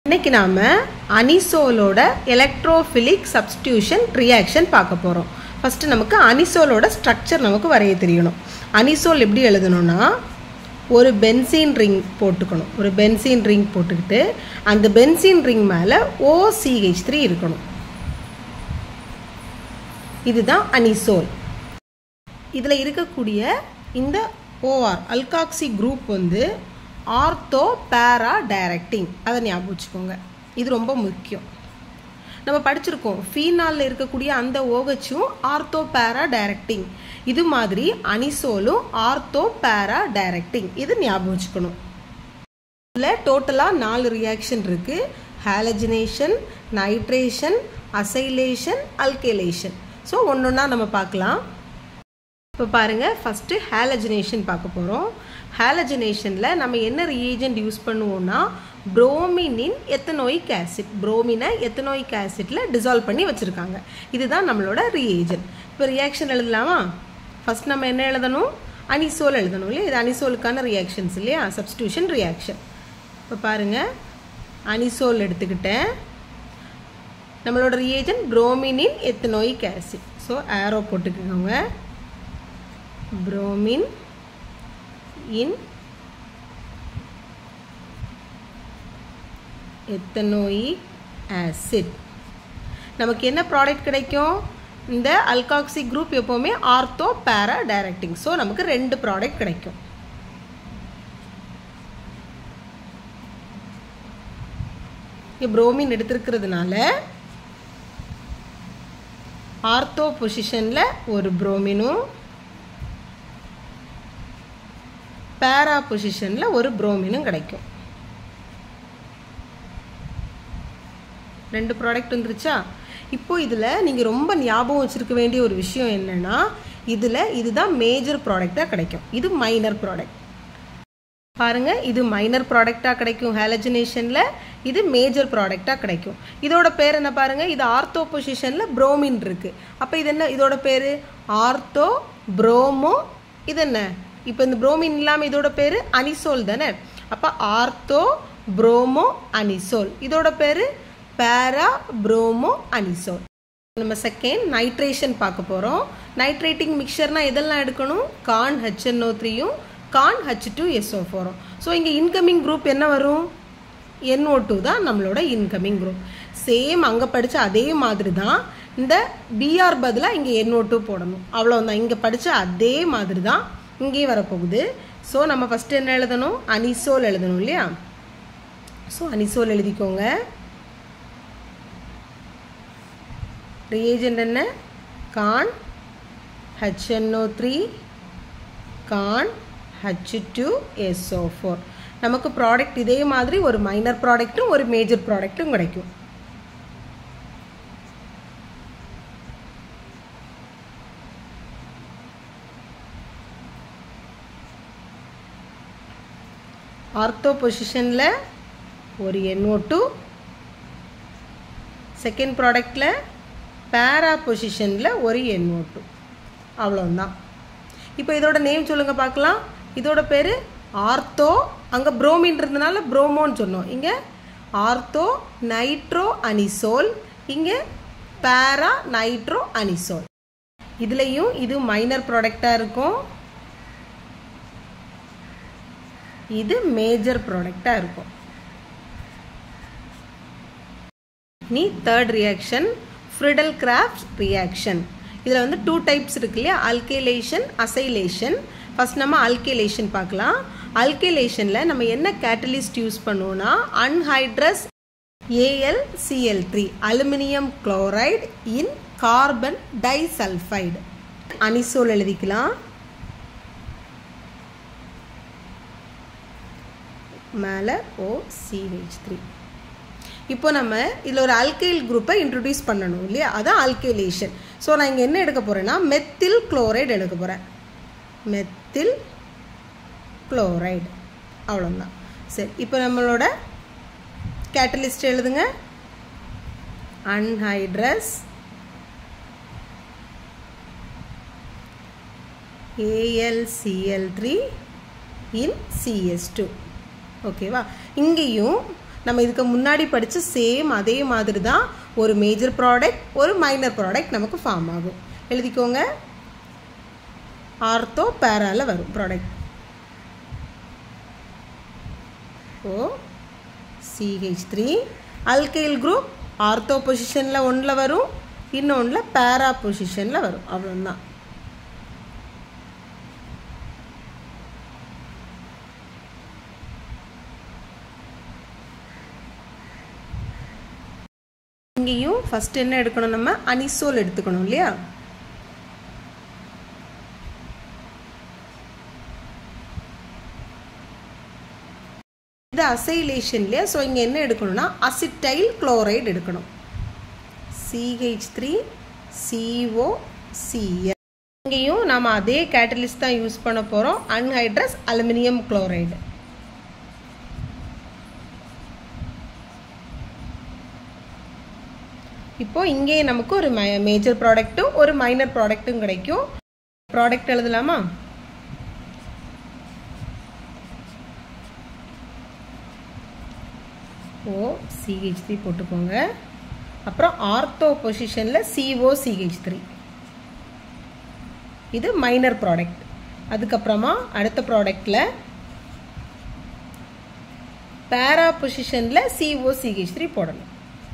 இன்னைக்கு நாம அனிசோலோட electrophilic substitution reaction பார்க்க போகிறோம் ஃபஸ்ட்டு நமக்கு அனிசோலோட ஸ்ட்ரக்சர் நமக்கு வரைய தெரியணும் அனிசோல் எப்படி எழுதணும்னா ஒரு பென்சீன் ரிங் போட்டுக்கணும் ஒரு பென்சீன் ரிங் போட்டுக்கிட்டு அந்த பென்சீன் ரிங் மேலே ஓசிஹெச் த்ரீ இருக்கணும் இதுதான் அனிசோல் இதில் இருக்கக்கூடிய இந்த ஓஆர் அல்காக்சி குரூப் வந்து ஆர்த்தோ பேரா டைரக்டிங் அதை ஞாபகம் வச்சுக்கோங்க இது ரொம்ப முக்கியம் நம்ம படிச்சிருக்கோம் ஃபீனாலில் இருக்கக்கூடிய அந்த ஓகச்சும் ஆர்த்தோ பேரா டைரக்டிங் இது மாதிரி அனிசோலும் ஆர்த்தோ பேரா டைரக்டிங் இது ஞாபகம் வச்சுக்கணும் இதில் டோட்டலாக நாலு ரியாக்ஷன் இருக்குது halogenation nitration acylation alkylation so ஒன்று ஒன்றா நம்ம பார்க்கலாம் இப்போ பாருங்கள் ஃபஸ்ட்டு ஹாலஜினேஷன் பார்க்க போகிறோம் ஹாலஜினேஷனில் நம்ம என்ன ரியேஜென்ட் யூஸ் பண்ணுவோம்னா புரோமினின் எத்தனோயிக் ஆசிட் புரோமினை எத்தனோயிக் ஆசிட்டில் டிசால்வ் பண்ணி வச்சுருக்காங்க இதுதான் நம்மளோட ரியேஜென்ட் இப்போ ரியாக்ஷன் எழுதலாமா ஃபஸ்ட் நம்ம என்ன எழுதணும் அனிசோல் எழுதணும் இல்லையா இது அனிசோலுக்கான ரியாக்ஷன்ஸ் இல்லையா சப்ஸ்டியூஷன் ரியாக்ஷன் இப்போ பாருங்கள் அனிசோல் எடுத்துக்கிட்டேன் நம்மளோட ரியேஜென்ட் புரோமினின் எத்தனோயிக் ஆசிட் ஸோ ஆரோ போட்டுக்கோங்க bromine in எத்தனோயிக் ஆசிட் நமக்கு என்ன ப்ராடக்ட் கிடைக்கும் இந்த அல்காக்சி குரூப் எப்போவுமே ஆர்த்தோ பேரா டைரக்டிங் ஸோ நமக்கு ரெண்டு ப்ராடக்ட் கிடைக்கும் புரோமின் எடுத்திருக்கிறதுனால ஆர்த்தோ பொசிஷனில் ஒரு புரோமினும் பேரா பொசிஷனில் ஒரு புரோமினும் கிடைக்கும் ரெண்டு ப்ராடக்ட் வந்துருச்சா இப்போ இதில் நீங்கள் ரொம்ப ஞாபகம் வச்சுருக்க வேண்டிய ஒரு விஷயம் என்னென்னா இதில் இதுதான் மேஜர் ப்ராடக்டாக கிடைக்கும் இது மைனர் ப்ராடக்ட் பாருங்கள் இது மைனர் ப்ராடக்டாக கிடைக்கும் ஹாலஜினேஷனில் இது மேஜர் ப்ராடக்டாக கிடைக்கும் இதோட பேர் என்ன பாருங்கள் இது ஆர்த்தோ பொசிஷனில் புரோமின் இருக்குது அப்போ இது என்ன இதோட பேர் ஆர்த்தோ புரோமோ இது என்ன இப்போ இந்த புரோமின் இல்லாமல் இதோட பேர் அனிசோல் தானே அப்போ ஆர்த்தோ புரோமோ அனிசோல் இதோட பேர் பேரா புரோமோ அனிசோல் நம்ம செகண்ட் நைட்ரேஷன் பார்க்க போகிறோம் நைட்ரேட்டிங் மிக்சர்னால் இதெல்லாம் எடுக்கணும் கான் ஹெச்என்ஓ த்ரீயும் கான் ஹச் டூ எஸ்ஓ ஃபோரும் ஸோ இங்கே இன்கமிங் குரூப் என்ன வரும் என்ஓ டூ தான் நம்மளோட இன்கமிங் குரூப் சேம் அங்கே படித்த அதே மாதிரி தான் இந்த பிஆர் பதிலாக இங்கே என்ஓ டூ போடணும் அவ்வளோதான் இங்கே படித்த அதே மாதிரி தான் இங்கேயும் வரப்போகுது ஸோ நம்ம ஃபஸ்ட்டு என்ன எழுதணும் அனிசோல் எழுதணும் இல்லையா ஸோ அனிசோல் எழுதிக்கோங்க ரியேஜென்ட் என்ன conc H N O three conc H two S O four நமக்கு ப்ராடக்ட் இதே மாதிரி ஒரு மைனர் ப்ராடக்ட்டும் ஒரு மேஜர் ப்ராடக்ட்டும் கிடைக்கும் ஆர்த்தோ பொசிஷனில் ஒரு என்ஓ டூ செகண்ட் ப்ராடக்டில் பேரா பொசிஷனில் ஒரு என்ஓ டூ அவ்வளோதான் இப்போ இதோட நேம் சொல்லுங்கள் பார்க்கலாம் இதோட பேர் ஆர்த்தோ அங்கே புரோமின் இருந்தனால புரோமோன்னு சொன்னோம் இங்கே ஆர்த்தோ நைட்ரோ அனிசோல் இங்கே பேரா நைட்ரோ அனிசோல் இதுலேயும் இது மைனர் ப்ராடக்டாக இருக்கும் இது மேஜர் ப்ராடக்டாக இருக்கும் நீ third reaction Friedel Crafts reaction இதில் வந்து டூ டைப்ஸ் இருக்கு இல்லையா அல்கேலேஷன் அசைலேஷன் ஃபஸ்ட் நம்ம அல்கேலேஷன் பார்க்கலாம் அல்கேலேஷனில் நம்ம என்ன கேட்டலிஸ்ட் யூஸ் பண்ணுவோம்னா anhydrous A L C L three aluminium chloride in carbon disulphide anisole எழுதிக்கலாம் மேலே ஓ சிஹெச் த்ரீ இப்போ நம்ம இதில் ஒரு அல்கைல் குரூப்பை இன்ட்ரடியூஸ் பண்ணணும் இல்லையா அதான் அல்கைலேஷன் ஸோ நான் இங்கே என்ன எடுக்க போகிறேன்னா மெத்தில் குளோரைடு எடுக்க போகிறேன் மெத்தில் குளோரைடு அவ்வளோதான் சரி இப்போ நம்மளோட கேட்டலிஸ்ட் எழுதுங்க anhydrous A L C L three in C S two ஓகேவா இங்கேயும் நம்ம இதுக்கு முன்னாடி படித்த சேம் அதே மாதிரி தான் ஒரு மேஜர் ப்ராடக்ட் ஒரு மைனர் ப்ராடக்ட் நமக்கு ஃபார்ம் ஆகும் எழுதிக்கோங்க ஆர்த்தோ பேரால வரும் product O C H three alkyl group ortho பொசிஷனில் ஒன்றில் வரும் இன்னொன்றில் பேரா பொசிஷனில் வரும் அவ்வளோதான் இங்கேயும் ஃபஸ்ட் என்ன எடுக்கணும் நம்ம அனிசோல் எடுத்துக்கணும் இல்லையா இது அசைலேஷன் இல்லையா ஸோ இங்கே என்ன எடுக்கணும்னா அசிட்டைல் குளோரைடு எடுக்கணும் சிஹெச் த்ரீ சிஓ சிஎல் இங்கேயும் நாம் அதே கேட்டலிஸ்ட் தான் யூஸ் பண்ண போகிறோம் அன்ஹைட்ரஸ் அலுமினியம் குளோரைடு இப்போ இங்கே நமக்கு ஒரு மேஜர் ப்ராடக்ட்டும் ஒரு மைனர் ப்ராடக்ட்டும் கிடைக்கும் ப்ராடக்ட் எழுதலாமா ஓ சிஹெச் த்ரீ போட்டுக்கோங்க அப்புறம் ஆர்த்தோ பொசிஷனில் சிஓ சிஹெச் த்ரீ இது மைனர் ப்ராடக்ட் அதுக்கப்புறமா அடுத்த ப்ராடக்டில் பேரா பொசிஷனில் சிஓ சிஹெச் த்ரீ போடணும்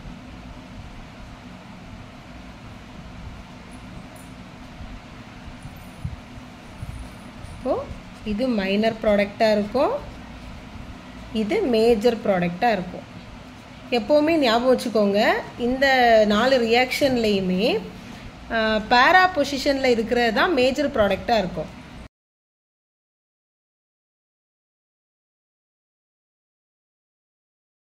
இப்போது இது மைனர் ப்ராடக்டாக இருக்கும் இது மேஜர் ப்ராடக்டாக இருக்கும் எப்போவுமே ஞாபகம் வச்சுக்கோங்க இந்த நாலு ரியாக்ஷன்லேயுமே பேரா பொசிஷனில் இருக்கிறது தான் மேஜர் ப்ராடக்டாக இருக்கும்